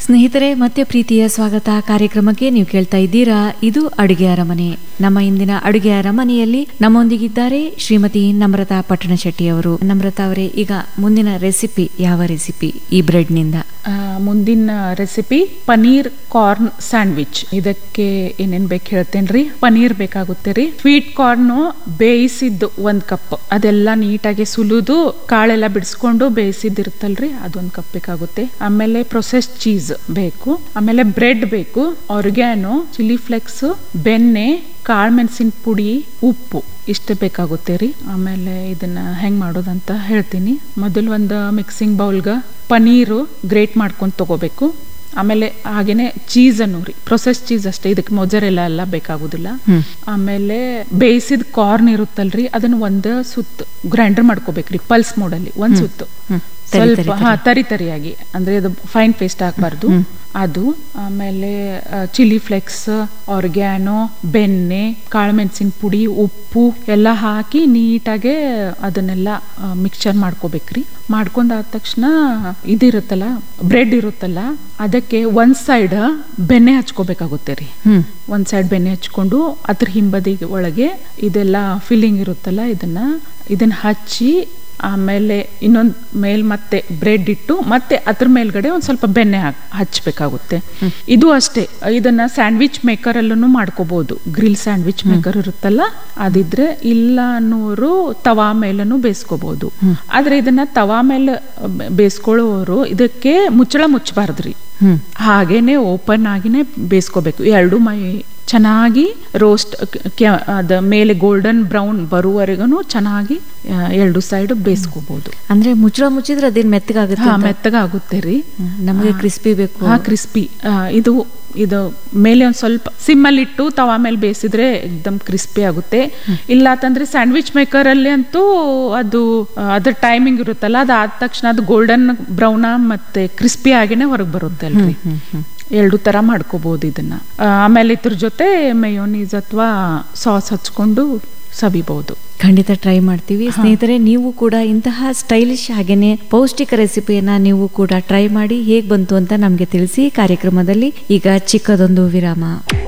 ಸ್ನೇಹಿತರೆ ಮತ್ತೆ ಪ್ರೀತಿಯ ಸ್ವಾಗತ ಕಾರ್ಯಕ್ರಮಕ್ಕೆ ನೀವು ಕೇಳ್ತಾ ಇದ್ದೀರಾ ಇದು ಅಡುಗೆ ಅರಮನೆ ನಮ್ಮ ಇಂದಿನ ಅಡುಗೆ ಅರಮನೆಯಲ್ಲಿ ನಮ್ಮೊಂದಿಗಿದ್ದಾರೆ ಶ್ರೀಮತಿ ನಮ್ರತಾ ಪಟ್ಟಣಶೆಟ್ಟಿ ಅವರು ನಮ್ರತಾ ಅವರೇ ಈಗ ಮುಂದಿನ ರೆಸಿಪಿ ಯಾವ ರೆಸಿಪಿ ಈ ಬ್ರೆಡ್ ನಿಂದ ಆ, ಮುಂದಿನ ರೆಸಿಪಿ ಪನೀರ್ ಕಾರ್ನ್ ಸ್ಯಾಂಡ್ವಿಚ್ ಇದಕ್ಕೆ ಏನೇನ್ ಬೇಕು ಹೇಳ್ತೇನ್ರಿ ಪನೀರ್ ಬೇಕಾಗುತ್ತೆ ರೀ ಸ್ವೀಟ್ ಕಾರ್ನ್ ಬೇಯಿಸಿದ್ದು ಒಂದ್ ಕಪ್ ಅದೆಲ್ಲ ನೀಟಾಗಿ ಸುಲಿದು ಕಾಳೆಲ್ಲ ಬಿಡಿಸ್ಕೊಂಡು ಬೇಯಿಸಿದಿರುತ್ತಲ್ರಿ ಅದೊಂದ್ ಕಪ್ ಬೇಕಾಗುತ್ತೆ ಆಮೇಲೆ ಪ್ರೊಸೆಸ್ ಚೀಸ್ ಬೇಕು ಆಮೇಲೆ ಬ್ರೆಡ್ ಬೇಕು ಆರ್ಗ್ಯಾನೋ ಚಿಲ್ಲಿ ಫ್ಲೆಕ್ಸ್ ಬೆಣ್ಣೆ ಕಾಳು ಮೆಣಸಿನ ಪುಡಿ ಉಪ್ಪು ಇಷ್ಟು ಬೇಕಾಗುತ್ತೆ ರೀ ಆಮೇಲೆ ಇದನ್ನ ಹೆಂಗ್ ಮಾಡೋದಂತ ಹೇಳ್ತೀನಿ ಮೊದಲು ಒಂದು ಮಿಕ್ಸಿಂಗ್ ಬೌಲ್ಗ ಪನೀರು ಗ್ರೇಟ್ ಮಾಡ್ಕೊಂಡು ತಗೋಬೇಕು ಆಮೇಲೆ ಹಾಗೇನೆ ಚೀಸ್ ಅನ್ನು ರೀ ಪ್ರೊಸೆಸ್ ಚೀಸ್ ಅಷ್ಟೇ ಇದಕ್ಕೆ ಮೊಜರೆಲ್ಲ ಎಲ್ಲ ಬೇಕಾಗುದಿಲ್ಲ ಹ್ಮ್. ಆಮೇಲೆ ಬೇಯಿಸಿದ ಕಾರ್ನ್ ಇರುತ್ತಲ್ರಿ ಅದನ್ನ ಒಂದು ಸುತ್ತು ಗ್ರೈಂಡರ್ ಮಾಡ್ಕೋಬೇಕ್ರಿ ಪಲ್ಸ್ ಮೋಡಲ್ಲಿ ಒಂದ್ ಸುತ್ತು ಹ್ಮ್. ತರಿ ತರಿ ಸ್ವಲ್ಪ ಹಾ ತರಿ ತರಿಯಾಗಿ ಅಂದ್ರೆ ಅದು ಫೈನ್ ಪೇಸ್ಟ್ ಆಗಬಾರ್ದು ಹ್ಮ್. ಅದು ಆಮೇಲೆ ಚಿಲ್ಲಿ ಫ್ಲೆಕ್ಸ್ ಆರ್ಗ್ಯಾನೋ ಬೆಣ್ಣೆ ಕಾಳುಮೆಣಸಿನ ಪುಡಿ ಉಪ್ಪು ಎಲ್ಲ ಹಾಕಿ ನೀಟಾಗೆ ಅದನ್ನೆಲ್ಲ ಮಿಕ್ಸ್ಚರ್ ಮಾಡ್ಕೋಬೇಕ್ರಿ ಮಾಡ್ಕೊಂಡಾದ ತಕ್ಷಣ ಇದಿರುತ್ತಲ್ಲ ಬ್ರೆಡ್ ಇರುತ್ತಲ್ಲ ಅದಕ್ಕೆ ಒಂದ್ ಸೈಡ್ ಬೆಣ್ಣೆ ಹಚ್ಕೋಬೇಕಾಗುತ್ತೆ ರೀ ಹ್ಮ್ ಒಂದ್ ಸೈಡ್ ಬೆಣ್ಣೆ ಹಚ್ಕೊಂಡು ಅದ್ರ ಹಿಂಬದಿ ಒಳಗೆ ಇದೆಲ್ಲ ಫಿಲ್ಲಿಂಗ್ ಇರುತ್ತಲ್ಲ ಇದನ್ನ ಇದನ್ನ ಹಚ್ಚಿ ಆಮೇಲೆ ಇನ್ನೊಂದ್ ಮೇಲ್ ಮತ್ತೆ ಬ್ರೆಡ್ ಇಟ್ಟು ಮತ್ತೆ ಅದ್ರ ಮೇಲ್ಗಡೆ ಒಂದ್ ಸ್ವಲ್ಪ ಬೆಣ್ಣೆ ಹಾಕ್ ಹಚ್ಬೇಕಾಗುತ್ತೆ ಇದು ಅಷ್ಟೇ ಇದನ್ನ ಸ್ಯಾಂಡ್ವಿಚ್ ಮೇಕರ್ ಅಲ್ಲೂ ಮಾಡ್ಕೋಬಹುದು ಗ್ರಿಲ್ ಸ್ಯಾಂಡ್ವಿಚ್ ಮೇಕರ್ ಇರುತ್ತಲ್ಲ ಅದಿದ್ರೆ ಇಲ್ಲ ಅನ್ನೋರು ತವಾ ಮೇಲೂ ಬೇಯಿಸ್ಕೋಬಹುದು ಆದ್ರೆ ಇದನ್ನ ತವಾ ಮೇಲೆ ಬೇಯಿಸ್ಕೊಳ್ಳೋರು ಇದಕ್ಕೆ ಮುಚ್ಚಳ ಮುಚ್ಚಬಾರ್ದ್ರಿ ಹ್ಮ್ ಹಾಗೇನೆ ಓಪನ್ ಆಗಿನೇ ಬೇಯಿಸ್ಕೋಬೇಕು ಎರಡು ಮೈ ಚೆನ್ನಾಗಿ ರೋಸ್ಟ್ ಅದ ಮೇಲೆ ಗೋಲ್ಡನ್ ಬ್ರೌನ್ ಬರುವವರೆಗೂ ಚೆನ್ನಾಗಿ ಆ, ಎರಡು ಸೈಡ್ ಬೇಯಿಸ್ಕೋಬಹುದು ಅಂದ್ರೆ ಮುಚ್ಚಳ ಮುಚ್ಚಿದ್ರೆ ಅದೇನ್ ಮೆತ್ತಗಾಗುತ್ತೆ ಹಾ ಅಂತ? ಮೆತ್ತಗಾಗುತ್ತೆ ರೀ ಹ್ಮ್. ನಮಗೆ ಕ್ರಿಸ್ಪಿ ಬೇಕು ಹಾ ಕ್ರಿಸ್ಪಿ ಇದು ಇದು ಮೇಲೆ ಒಂದ್ ಸ್ವಲ್ಪ ಸಿಮ್ಮಲ್ಲಿ ಇಟ್ಟು ತವಾ ಮೇಲೆ ಬೇಯಿಸಿದ್ರೆ ಎಕ್ದಮ್ ಕ್ರಿಸ್ಪಿ ಆಗುತ್ತೆ ಇಲ್ಲ ಅಂತಂದ್ರೆ ಸ್ಯಾಂಡ್ವಿಚ್ ಮೇಕರ್ ಅಲ್ಲಿ ಅಂತೂ ಅದು ಆ, ಅದ್ರ ಟೈಮಿಂಗ್ ಇರುತ್ತಲ್ಲ ಅದು ಆದ ತಕ್ಷಣ ಅದು ಗೋಲ್ಡನ್ ಬ್ರೌನ ಮತ್ತೆ ಕ್ರಿಸ್ಪಿ ಆಗಿನೇ ಹೊರಗೆ ಬರುತ್ತೆ ಅಲ್ರಿ ಹ್ಮ್ ಹ್ಮ್ ಎರಡು ತರ ಮಾಡ್ಕೋಬಹುದು ಇದನ್ನ ಆ, ಆಮೇಲೆ ಇದ್ರ ಜೊತೆ ಮಯೋನೀಸ್ ಅಥವಾ ಸಾಸ್ ಹಚ್ಕೊಂಡು ಸವಿಬಹುದು ಖಂಡಿತ ಟ್ರೈ ಮಾಡ್ತೀವಿ ಸ್ನೇಹಿತರೆ ನೀವು ಕೂಡ ಇಂತಹ ಸ್ಟೈಲಿಶ್ ಹಾಗೇನೆ ಪೌಷ್ಟಿಕ ರೆಸಿಪಿಯನ್ನ ನೀವು ಕೂಡ ಟ್ರೈ ಮಾಡಿ ಹೇಗ್ ಬಂತು ಅಂತ ನಮ್ಗೆ ತಿಳಿಸಿ ಕಾರ್ಯಕ್ರಮದಲ್ಲಿ ಈಗ ಚಿಕ್ಕದೊಂದು ವಿರಾಮ